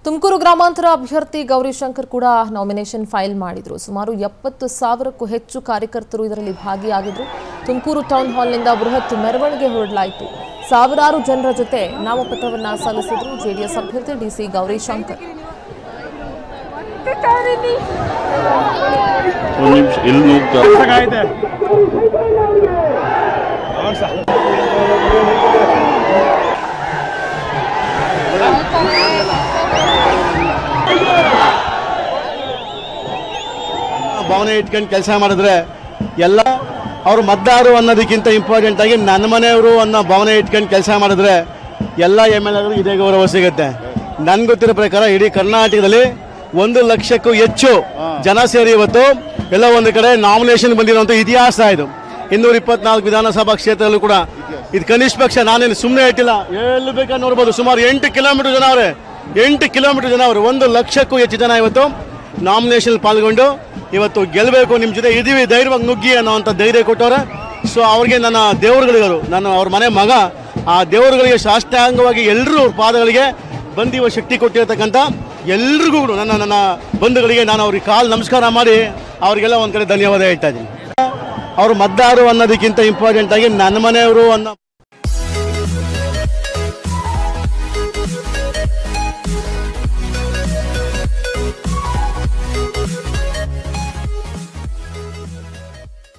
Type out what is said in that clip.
ತುಮಕೂರು ಗ್ರಾಮಾಂತರ ಅಭ್ಯರ್ಥಿ ಗೌರಿಶಂಕರ್ ಕೂಡ ನಾಮಿನೇಷನ್ ಫೈಲ್ ಮಾಡಿದ್ರು ಸುಮಾರು ಎಪ್ಪತ್ತು ಸಾವಿರಕ್ಕೂ ಹೆಚ್ಚು ಕಾರ್ಯಕರ್ತರು ಇದರಲ್ಲಿ ಭಾಗಿಯಾಗಿದ್ರು ತುಮಕೂರು ಟೌನ್ ಹಾಲ್ನಿಂದ ಬೃಹತ್ ಮೆರವಣಿಗೆ ಹೊರಡಲಾಯಿತು ಸಾವಿರಾರು ಜನರ ಜೊತೆ ನಾಮಪತ್ರವನ್ನ ಸಲ್ಲಿಸಿದ್ರು ಜೆಡಿಎಸ್ ಅಭ್ಯರ್ಥಿ ಡಿಸಿ ಗೌರಿಶಂಕರ್ ಒಂದು ನಿಮಿಷ ಎಲ್ಲಿ ಹೋಗ್ತಾ ಭಾವನೆ ಇಟ್ಕೊಂಡು ಕೆಲಸ ಮಾಡಿದ್ರೆ ಎಲ್ಲ ಅವರು ಮತದಾರರು ಅನ್ನೋದಕ್ಕಿಂತ ಇಂಪಾರ್ಟೆಂಟ್ ಆಗಿ ನನ್ನ ಮನೆಯವರು ಅನ್ನೋ ಭಾವನೆ ಇಟ್ಕೊಂಡು ಕೆಲಸ ಮಾಡಿದ್ರೆ ಎಲ್ಲ ಎಮ್ ಎಲ್ ಎಗಳು ಇದೇ ಗೌರವ ಸಿಗುತ್ತೆ ನನ್ಗೆ ಗೊತ್ತಿರೋ ಪ್ರಕಾರ ಇಡೀ ಕರ್ನಾಟಕದಲ್ಲಿ ಒಂದು ಲಕ್ಷಕ್ಕೂ ಹೆಚ್ಚು ಜನ ಸೇರಿ ಇವತ್ತು ಎಲ್ಲ ಒಂದು ಕಡೆ ನಾಮಿನೇಷನ್ ಬಂದಿರುವಂಥ ಇತಿಹಾಸ ಇದು ಇನ್ನೂರ ಇಪ್ಪತ್ನಾಲ್ಕು ವಿಧಾನಸಭಾ ಕ್ಷೇತ್ರದಲ್ಲೂ ಕೂಡ ಇದು ಕನಿಷ್ಠ ಪಕ್ಷ ನಾನೇನು ಸುಮ್ಮನೆ ಇಟ್ಟಿಲ್ಲ ಎಲ್ಲಿ ಬೇಕಾದ್ರೆ ನೋಡ್ಬೋದು ಸುಮಾರು ಎಂಟು ಕಿಲೋಮೀಟರ್ ಜನ ಅವರೇ ಎಂಟು ಕಿಲೋಮೀಟರ್ ಜನ ಅವರು ಒಂದು ಲಕ್ಷಕ್ಕೂ ಹೆಚ್ಚು ಜನ ಇವತ್ತು ನಾಮಿನೇಷನ್ ಪಾಲ್ಗೊಂಡು ಇವತ್ತು ಗೆಲ್ಲಬೇಕು ನಿಮ್ಮ ಜೊತೆ ಇದೀವಿ ಧೈರ್ಯವಾಗಿ ನುಗ್ಗಿ ಅನ್ನೋವಂಥ ಧೈರ್ಯ ಕೊಟ್ಟವ್ರೆ ಸೊ ಅವ್ರಿಗೆ ನನ್ನ ದೇವರುಗಳಿಗರು ನಾನು ಅವ್ರ ಮನೆ ಮಗ ಆ ದೇವರುಗಳಿಗೆ ಶಾಸ್ತ್ರಾಂಗವಾಗಿ ಎಲ್ಲರೂ ಅವ್ರ ಪಾದಗಳಿಗೆ ಬಂದಿವ ಶಕ್ತಿ ಕೊಟ್ಟಿರ್ತಕ್ಕಂಥ ಎಲ್ರಿಗೂ ಕೂಡ ನನ್ನ ನನ್ನ ಬಂಧುಗಳಿಗೆ ನಾನು ಅವ್ರಿಗೆ ಕಾಲು ನಮಸ್ಕಾರ ಮಾಡಿ ಅವರಿಗೆಲ್ಲ ಒಂದು ಕಡೆ ಧನ್ಯವಾದ ಹೇಳ್ತಾ ಇದ್ದೀನಿ ಅವರು ಮತದಾರರು ಅನ್ನೋದಕ್ಕಿಂತ ಇಂಪಾರ್ಟೆಂಟ್ ಆಗಿ ನನ್ನ ಮನೆಯವರು ಅನ್ನೋ